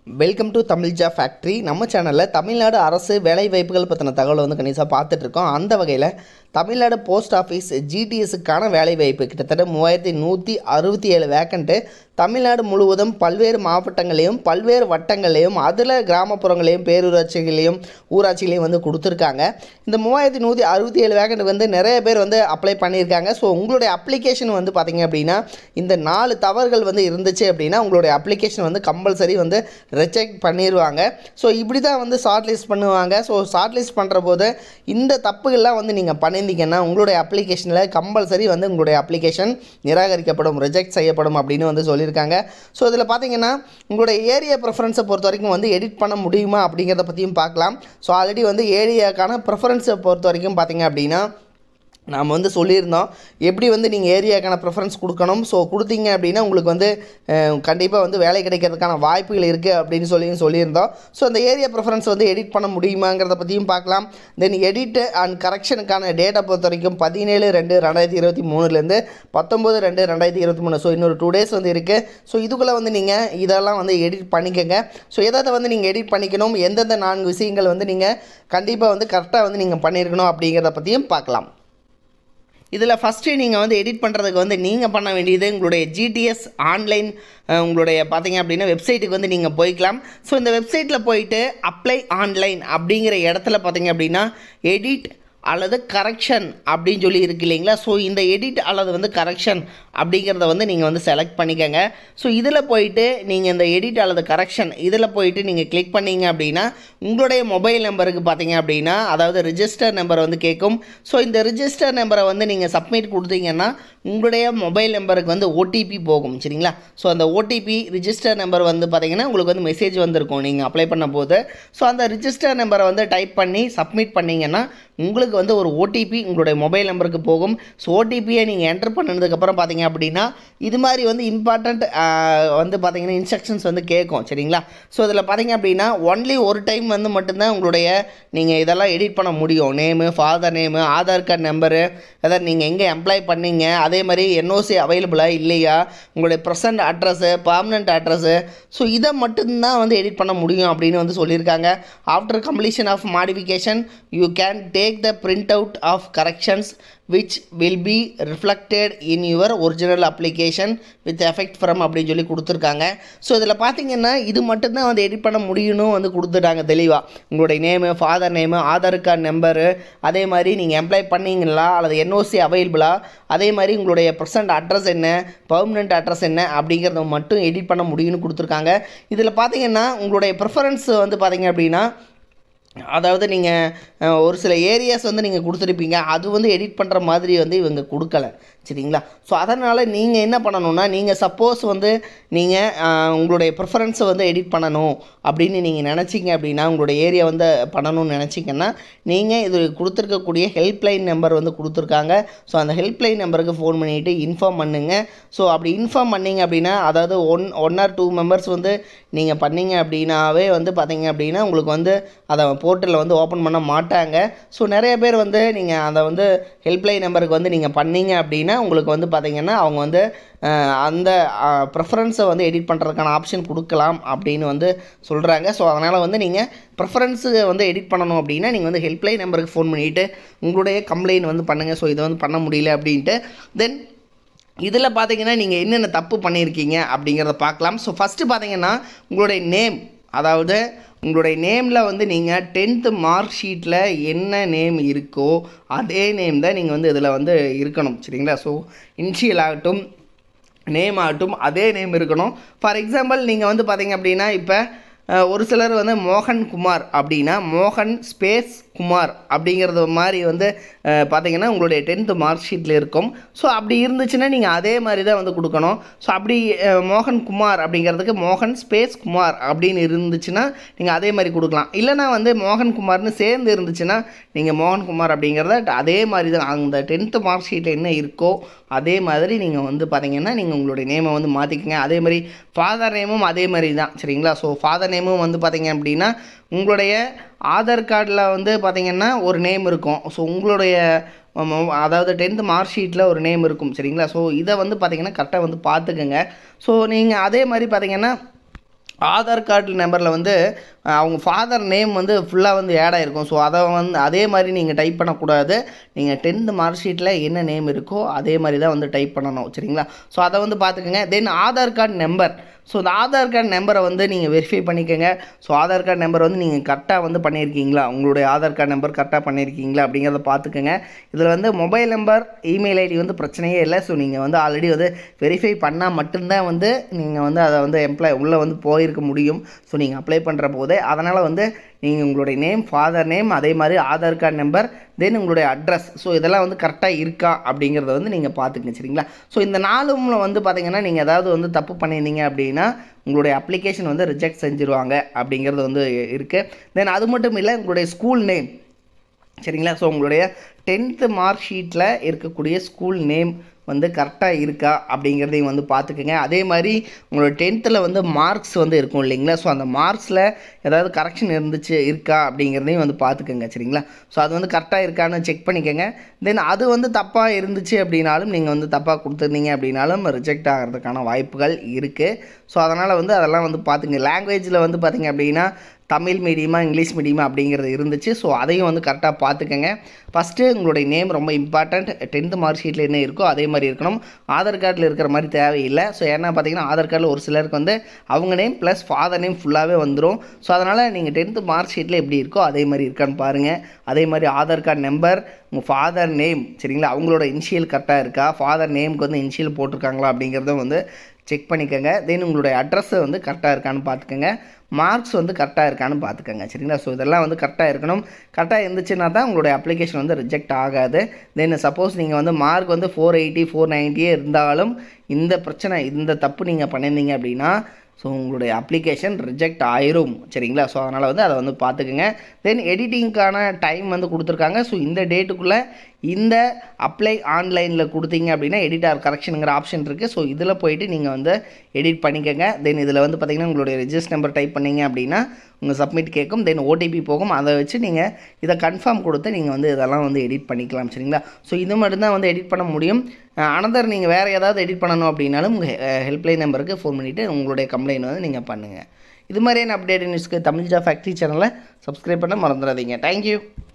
welcome to தமிழ்ஜா factory நம்ம சேனலில் தமிழ்நாடு அரசு வேலை வாய்ப்புகள் பற்றின தகவலை வந்து கணிசாக பார்த்துட்ருக்கோம் அந்த வகையில் தமிழ்நாடு போஸ்ட் ஆஃபீஸ் ஜிடிஎஸ்க்கான வேலை வாய்ப்பு கிட்டத்தட்ட மூவாயிரத்தி நூற்றி அறுபத்தி ஏழு வேக்கண்ட்டு தமிழ்நாடு முழுவதும் பல்வேறு மாவட்டங்களையும் பல்வேறு வட்டங்களையும் அதில் கிராமப்புறங்களையும் பேரூராட்சிகளையும் ஊராட்சிகளையும் வந்து கொடுத்துருக்காங்க இந்த மூவாயிரத்தி நூற்றி அறுபத்தி ஏழு வேக்கண்ட் வந்து நிறைய பேர் வந்து அப்ளை பண்ணியிருக்காங்க ஸோ உங்களுடைய அப்ளிகேஷன் வந்து பார்த்தீங்க அப்படின்னா இந்த நாலு தவறுகள் வந்து இருந்துச்சு அப்படின்னா உங்களுடைய அப்ளிகேஷன் வந்து கம்பல்சரி வந்து ரிஜெக்ட் பண்ணிடுவாங்க ஸோ இப்படி தான் வந்து ஷார்ட் லிஸ்ட் பண்ணுவாங்க ஸோ ஷார்ட் லிஸ்ட் பண்ணுற போது இந்த தப்புகள்லாம் வந்து நீங்கள் பண்ணியிருந்தீங்கன்னா உங்களுடைய அப்ளிகேஷனில் கம்பல்சரி வந்து உங்களுடைய அப்ளிகேஷன் நிராகரிக்கப்படும் ரிஜெக்ட் செய்யப்படும் அப்படின்னு வந்து சொல்லியிருக்காங்க ஸோ இதில் பார்த்தீங்கன்னா உங்களுடைய ஏரியா ப்ரிஃபரன்ஸை பொறுத்த வரைக்கும் வந்து எடிட் பண்ண முடியுமா அப்படிங்கிறத பற்றியும் பார்க்கலாம் ஸோ ஆல்ரெடி வந்து ஏரியாக்கான ப்ரிஃபரன்ஸை பொறுத்த வரைக்கும் பார்த்தீங்க அப்படின்னா நாம் வந்து சொல்லியிருந்தோம் எப்படி வந்து நீங்கள் ஏரியாக்கான ப்ரிஃபரன்ஸ் கொடுக்கணும் ஸோ கொடுத்தீங்க அப்படின்னா உங்களுக்கு வந்து கண்டிப்பாக வந்து வேலை கிடைக்கிறதுக்கான வாய்ப்புகள் இருக்குது அப்படின்னு சொல்லி சொல்லியிருந்தோம் ஸோ அந்த ஏரியா ப்ரிஃபரன்ஸ் வந்து எடிட் பண்ண முடியுமாங்கிறத பற்றியும் பார்க்கலாம் தென் எடிட் அண்ட் கரெக்ஷனுக்கான டேட்டா பொறுத்த வரைக்கும் பதினேழு ரெண்டு ரெண்டாயிரத்தி இருபத்தி மூணுலேருந்து பத்தொம்போது ரெண்டு ரெண்டாயிரத்தி இருபத்தி மூணு ஸோ இன்னொரு டூ டேஸ் வந்து இருக்குது ஸோ இதுக்குள்ளே வந்து நீங்கள் இதெல்லாம் வந்து எடிட் பண்ணிக்கோங்க ஸோ எதை வந்து நீங்கள் எடிட் பண்ணிக்கணும் எந்தெந்த நான்கு விஷயங்கள் வந்து நீங்கள் கண்டிப்பாக வந்து கரெக்டாக வந்து நீங்கள் பண்ணியிருக்கணும் அப்படிங்கிறத பற்றியும் பார்க்கலாம் இதில் ஃபஸ்ட்டு நீங்கள் வந்து எடிட் பண்ணுறதுக்கு வந்து நீங்கள் பண்ண வேண்டியது உங்களுடைய ஜிடிஎஸ் ஆன்லைன் உங்களுடைய பார்த்தீங்க அப்படின்னா வெப்சைட்டுக்கு வந்து நீங்கள் போய்க்கலாம் ஸோ இந்த வெப்சைட்டில் போயிட்டு அப்ளை ஆன்லைன் அப்படிங்கிற இடத்துல பார்த்தீங்க அப்படின்னா எடிட் அல்லது கரெக்ஷன் அப்படின்னு சொல்லி இருக்கு இல்லைங்களா ஸோ இந்த எடிட் அல்லது வந்து கரெக்ஷன் அப்படிங்கிறத வந்து நீங்கள் வந்து செலக்ட் பண்ணிக்கோங்க ஸோ இதில் போயிட்டு நீங்கள் இந்த எடிட் அல்லது கரெக்ஷன் இதில் போயிட்டு நீங்கள் கிளிக் பண்ணீங்க அப்படின்னா உங்களுடைய மொபைல் நம்பருக்கு பார்த்தீங்க அப்படின்னா அதாவது ரிஜிஸ்டர் நம்பர் வந்து கேட்கும் ஸோ இந்த ரிஜிஸ்டர் நம்பரை வந்து நீங்கள் சப்மிட் கொடுத்தீங்கன்னா உங்களுடைய மொபைல் நம்பருக்கு வந்து ஓடிபி போகும் சரிங்களா ஸோ அந்த ஓடிபி ரிஜிஸ்டர் நம்பர் வந்து பார்த்தீங்கன்னா உங்களுக்கு வந்து மெசேஜ் வந்திருக்கும் நீங்கள் அப்ளை பண்ண போது ஸோ அந்த ரிஜிஸ்டர் நம்பரை வந்து டைப் பண்ணி சப்மிட் பண்ணிங்கன்னா உங்களுக்கு வந்து ஒரு ஓடிபி உங்களுடைய மொபைல் நம்பருக்கு போகும் ஸோ ஓடிபியை நீங்கள் என்டர் பண்ணதுக்கப்புறம் பார்த்தீங்க அப்படின்னா இது மாதிரி வந்து இம்பார்ட்டண்ட் வந்து பார்த்தீங்கன்னா இன்ஸ்ட்ரக்ஷன்ஸ் வந்து கேட்கும் சரிங்களா ஸோ இதில் பார்த்தீங்க அப்படின்னா ஒன்லி ஒரு டைம் வந்து மட்டும்தான் உங்களுடைய நீங்கள் இதெல்லாம் எடிட் பண்ண முடியும் name father name Aadhaar card number அதாவது நீங்கள் எங்கே எம்ப்ளாய் பண்ணீங்க அதே மாதிரி என்ஓசி அவைலபிளாக இல்லையா உங்களுடைய present address permanent address so இதை மட்டும்தான் வந்து எடிட் பண்ண முடியும் அப்படின்னு வந்து சொல்லியிருக்காங்க after completion of modification you can take the print out of corrections which will be reflected in your original application with effect from அப்படின்னு சொல்லி கொடுத்துருக்காங்க ஸோ இதில் பார்த்தீங்கன்னா இது மட்டும்தான் வந்து எடிட் பண்ண முடியும்னு வந்து கொடுத்துட்டாங்க தெளிவாக உங்களுடைய name father name Aadhaar card number அதே மாதிரி நீங்கள் எம்ப்ளாய் பண்ணீங்களா அல்லது என்ஓசி அவைலபிளா அதே மாதிரி உங்களுடைய ப்ரெசன்ட் அட்ரஸ் என்ன பர்மனெண்ட் அட்ரஸ் என்ன அப்படிங்கிறத மட்டும் எடிட் பண்ண முடியும்னு கொடுத்துருக்காங்க இதில் பார்த்தீங்கன்னா உங்களுடைய ப்ரிஃபரன்ஸ் வந்து பார்த்தீங்க அப்படின்னா அதாவது நீங்கள் ஒரு சில ஏரியாஸ் வந்து நீங்கள் கொடுத்துருப்பீங்க அது வந்து எடிட் பண்ணுற மாதிரி வந்து இவங்க கொடுக்கல சரிங்களா ஸோ அதனால் நீங்கள் என்ன பண்ணணும்னா நீங்கள் சப்போஸ் வந்து நீங்கள் உங்களுடைய ப்ரிஃபரன்ஸை வந்து எடிட் பண்ணணும் அப்படின்னு நீங்கள் நினச்சிங்க அப்படின்னா உங்களுடைய ஏரியா வந்து பண்ணணும்னு நினச்சிங்கன்னா நீங்கள் இது கொடுத்துருக்கக்கூடிய ஹெல்ப்லைன் நம்பர் வந்து கொடுத்துருக்காங்க ஸோ அந்த ஹெல்ப்லைன் நம்பருக்கு ஃபோன் பண்ணிவிட்டு இன்ஃபார்ம் பண்ணுங்கள் ஸோ அப்படி இன்ஃபார்ம் பண்ணிங்க அப்படின்னா அதாவது one one or two members வந்து நீங்கள் பண்ணீங்க அப்படின்னாவே வந்து பார்த்தீங்க அப்படின்னா உங்களுக்கு வந்து அதை போர்ட்டலில் வந்து ஓப்பன் பண்ண மாட்டாங்க ஸோ நிறைய பேர் வந்து நீங்கள் அதை வந்து ஹெல்ப்லைன் நம்பருக்கு வந்து நீங்கள் பண்ணீங்க அப்படின்னா உங்களுக்கு வந்து பார்த்தீங்கன்னா அவங்க வந்து அந்த ப்ரெஃபரன்ஸை வந்து எடிட் பண்ணுறதுக்கான ஆப்ஷன் கொடுக்கலாம் அப்படின்னு வந்து சொல்கிறாங்க ஸோ அதனால் வந்து நீங்கள் ப்ரெஃபரன்ஸு வந்து எடிட் பண்ணணும் அப்படின்னா நீங்கள் வந்து ஹெல்ப்லைன் நம்பருக்கு ஃபோன் பண்ணிவிட்டு உங்களுடைய கம்ப்ளைண்ட் வந்து பண்ணுங்கள் ஸோ இதை வந்து பண்ண முடியல அப்படின்ட்டு தென் இதில் பார்த்தீங்கன்னா நீங்கள் என்னென்ன தப்பு பண்ணியிருக்கீங்க அப்படிங்கிறத பார்க்கலாம் ஸோ ஃபஸ்ட்டு பார்த்தீங்கன்னா உங்களுடைய நேம் அதாவது உங்களுடைய நேமில் வந்து நீங்கள் டென்த்து மார்க் ஷீட்டில் என்ன நேம் இருக்கோ அதே நேம் தான் நீங்கள் வந்து இதில் வந்து இருக்கணும் சரிங்களா ஸோ இன்ஷியல் ஆகட்டும் நேம் ஆகட்டும் அதே நேம் இருக்கணும் ஃபார் எக்ஸாம்பிள் நீங்கள் வந்து பார்த்தீங்க அப்படின்னா இப்போ ஒரு சிலர் வந்து மோகன் குமார் அப்படின்னா மோகன் ஸ்பேஸ் குமார் அப்படிங்கிறது மாதிரி வந்து பார்த்தீங்கன்னா உங்களுடைய டென்த்து மார்க் ஷீட்டில் இருக்கும் ஸோ அப்படி இருந்துச்சுன்னா நீங்கள் அதே மாதிரி தான் வந்து கொடுக்கணும் ஸோ அப்படி மோகன் குமார் அப்படிங்கிறதுக்கு மோகன் ஸ்பேஸ் குமார் அப்படின்னு இருந்துச்சுன்னா நீங்கள் அதே மாதிரி கொடுக்கலாம் இல்லைனா வந்து மோகன் குமார்னு சேர்ந்து இருந்துச்சுன்னா நீங்கள் மோகன் குமார் அப்படிங்கிறத அதே மாதிரி தான் அந்த டென்த்து மார்க் ஷீட்டில் என்ன இருக்கோ அதே மாதிரி நீங்கள் வந்து பார்த்தீங்கன்னா நீங்கள் உங்களுடைய நேமை வந்து மாற்றிக்கங்க அதே மாதிரி ஃபாதர் நேமும் அதே மாதிரி தான் சரிங்களா ஸோ ஃபாதர் நேமும் வந்து பார்த்தீங்க அப்படின்னா உங்களுடைய ஆதார் கார்டில் வந்து பார்த்திங்கன்னா ஒரு நேம் இருக்கும் ஸோ உங்களுடைய அதாவது டென்த்து மார்க் ஷீட்டில் ஒரு நேம் இருக்கும் சரிங்களா ஸோ இதை வந்து பார்த்திங்கன்னா கரெக்டாக வந்து பார்த்துக்கோங்க ஸோ நீங்கள் அதே மாதிரி பார்த்திங்கன்னா ஆதார் கார்டு நம்பரில் வந்து அஹ், அவங்க ஃபாதர் நேம் வந்து ஃபுல்லாக வந்து ஆட் ஆகிருக்கும் ஸோ அதை வந்து அதே மாதிரி நீங்கள் டைப் பண்ணக்கூடாது நீங்கள் டென்த்து மார்க் ஷீட்டில் என்ன நேம் இருக்கோ அதே மாதிரி தான் வந்து டைப் பண்ணணும் சரிங்களா ஸோ அதை வந்து பார்த்துக்கோங்க then Aadhaar card number so இந்த ஆதார் கார்டு நம்பரை வந்து நீங்கள் வெரிஃபை பண்ணிக்கோங்க ஸோ ஆதார் கார்டு நம்பர் வந்து நீங்கள் கரெக்டாக வந்து பண்ணியிருக்கீங்களா உங்களுடைய ஆதார் கார்டு நம்பர் கரெக்டாக பண்ணியிருக்கீங்களா அப்படிங்கிறத பார்த்துக்கோங்க இதில் வந்து மொபைல் நம்பர் இமெயில் ஐடி வந்து பிரச்சனையே இல்லை ஸோ நீங்கள் வந்து ஆல்ரெடி வந்து வெரிஃபை பண்ணால் மட்டும்தான் வந்து நீங்கள் வந்து அதை வந்து எம்ப்ளாய் உள்ளே வந்து போயிருக்க முடியும் ஸோ நீங்கள் அப்ளை பண்ணுற போதே அதனால் வந்து நீங்கள் உங்களுடைய நேம் ஃபாதர் நேம் அதே மாதிரி ஆதார் கார்டு நம்பர் தென் உங்களுடைய அட்ரஸ் ஸோ இதெல்லாம் வந்து கரெக்டாக இருக்கா அப்படிங்கிறத வந்து நீங்கள் பார்த்துக்கங்க சரிங்களா ஸோ இந்த நாலுமில் வந்து பார்த்தீங்கன்னா நீங்கள் ஏதாவது வந்து தப்பு பண்ணியிருந்தீங்க அப்படின்னா உங்களுடைய அப்ளிகேஷன் வந்து ரிஜெக்ட் செஞ்சுருவாங்க அப்படிங்கிறது வந்து இருக்குது தென் அது மட்டும் இல்லை உங்களுடைய ஸ்கூல் நேம் சரிங்களா ஸோ உங்களுடைய டென்த்து மார்க் ஷீட்டில் இருக்கக்கூடிய ஸ்கூல் நேம் வந்து கரெக்டாக இருக்கா அப்படிங்கிறதையும் வந்து பார்த்துக்குங்க அதே மாதிரி உங்களோட டென்த்தில் வந்து மார்க்ஸ் வந்து இருக்கும் இல்லைங்களா ஸோ அந்த மார்க்ஸில் ஏதாவது கரெக்ஷன் இருந்துச்சு இருக்கா அப்படிங்கிறதையும் வந்து பார்த்துக்கோங்க சரிங்களா ஸோ அது வந்து கரெக்டாக இருக்கான்னு செக் பண்ணிக்கோங்க தென் அது வந்து தப்பாக இருந்துச்சு அப்படின்னாலும் நீங்கள் வந்து தப்பாக கொடுத்துருந்தீங்க அப்படின்னாலும் ரிஜெக்ட் ஆகிறதுக்கான வாய்ப்புகள் இருக்குது ஸோ அதனால் வந்து அதெல்லாம் வந்து பார்த்துங்க லாங்குவேஜில் வந்து பார்த்தீங்க அப்படின்னா தமிழ் மீடியமா இங்கிலீஷ் மீடியமா அப்படிங்கிறது இருந்துச்சு ஸோ அதையும் வந்து கரெக்டாக பார்த்துக்கங்க ஃபஸ்ட்டு உங்களுடைய நேம் ரொம்ப இம்பார்ட்டண்ட் டென்த்து மார்க் ஷீட்டில் என்ன இருக்கோ அதே மாதிரி இருக்கணும் ஆதார் கார்டில் இருக்கிற மாதிரி தேவையில்லை ஸோ ஏன்னா பார்த்தீங்கன்னா ஆதார் கார்டில் ஒரு சிலருக்கு வந்து அவங்க நேம் ப்ளஸ் ஃபாதர் நேம் ஃபுல்லாகவே வந்துடும் ஸோ அதனால் நீங்கள் டென்த்து மார்க் ஷீட்டில் எப்படி இருக்கோ அதே மாதிரி இருக்கான்னு பாருங்கள் அதே மாதிரி ஆதார் கார்டு நம்பர் உங்கள் ஃபாதர் நேம் சரிங்களா அவங்களோட இனிஷியல் கரெக்டாக இருக்கா ஃபாதர் நேமுக்கு வந்து இனிஷியல் போட்டிருக்காங்களா அப்படிங்கிறத வந்து செக் பண்ணிக்கோங்க தென் உங்களுடைய அட்ரஸ் வந்து கரெக்டாக இருக்கான்னு பார்த்துக்கோங்க மார்க்ஸ் வந்து கரெக்டாக இருக்கான்னு பார்த்துக்கோங்க சரிங்களா ஸோ இதெல்லாம் வந்து கரெக்டாக இருக்கணும் கரெக்டாக இருந்துச்சுன்னா தான் உங்களுடைய அப்ளிகேஷன் வந்து ரிஜெக்ட் ஆகாது தென் சப்போஸ் நீங்கள் வந்து மார்க் வந்து ஃபோர் எயிட்டி ஃபோர் நைன்ட்டியே இருந்தாலும் இந்த பிரச்சனை இந்த தப்பு நீங்கள் பண்ணியிருந்தீங்க அப்படின்னா ஸோ உங்களுடைய அப்ளிகேஷன் ரிஜெக்ட் ஆயிரும் சரிங்களா ஸோ அதனால் வந்து அதை வந்து பார்த்துக்குங்க தென் எடிட்டிங்க்கான டைம் வந்து கொடுத்துருக்காங்க ஸோ இந்த டேட்டுக்குள்ளே இந்த அப்ளை ஆன்லைனில் கொடுத்தீங்க அப்படின்னா எடிட் ஆர் கரெக்ஷனுங்கிற ஆப்ஷன் இருக்குது ஸோ இதில் போயிட்டு நீங்கள் வந்து எடிட் பண்ணிக்கோங்க தென் இதில் வந்து பார்த்தீங்கன்னா உங்களுடைய ரெஜிஸ்டர் நம்பர் டைப் பண்ணீங்க அப்படின்னா உங்கள் சப்மிட் கேட்கும் தென் ஓடிபி போகும் அதை வச்சு நீங்கள் இதை கன்ஃபார்ம் கொடுத்து நீங்கள் வந்து இதெல்லாம் வந்து எடிட் பண்ணிக்கலாம் சரிங்களா ஸோ இது மட்டும்தான் வந்து எடிட் பண்ண முடியும் அனதர் நீங்கள் வேறு ஏதாவது எடிட் பண்ணணும் அப்படின்னாலும் உங்கள் ஹெல்ப்லைன் நம்பருக்கு ஃபோன் பண்ணிவிட்டு உங்களுடைய கம்ப்ளைண்ட் வந்து நீங்கள் பண்ணுங்கள் இது மாதிரியான அப்டேட் நியூஸ்க்கு தமிழ் ஜா ஃபேக்ட்ரி சேனலை சப்ஸ்கிரைப் பண்ண மறந்துடாதீங்க தேங்க்யூ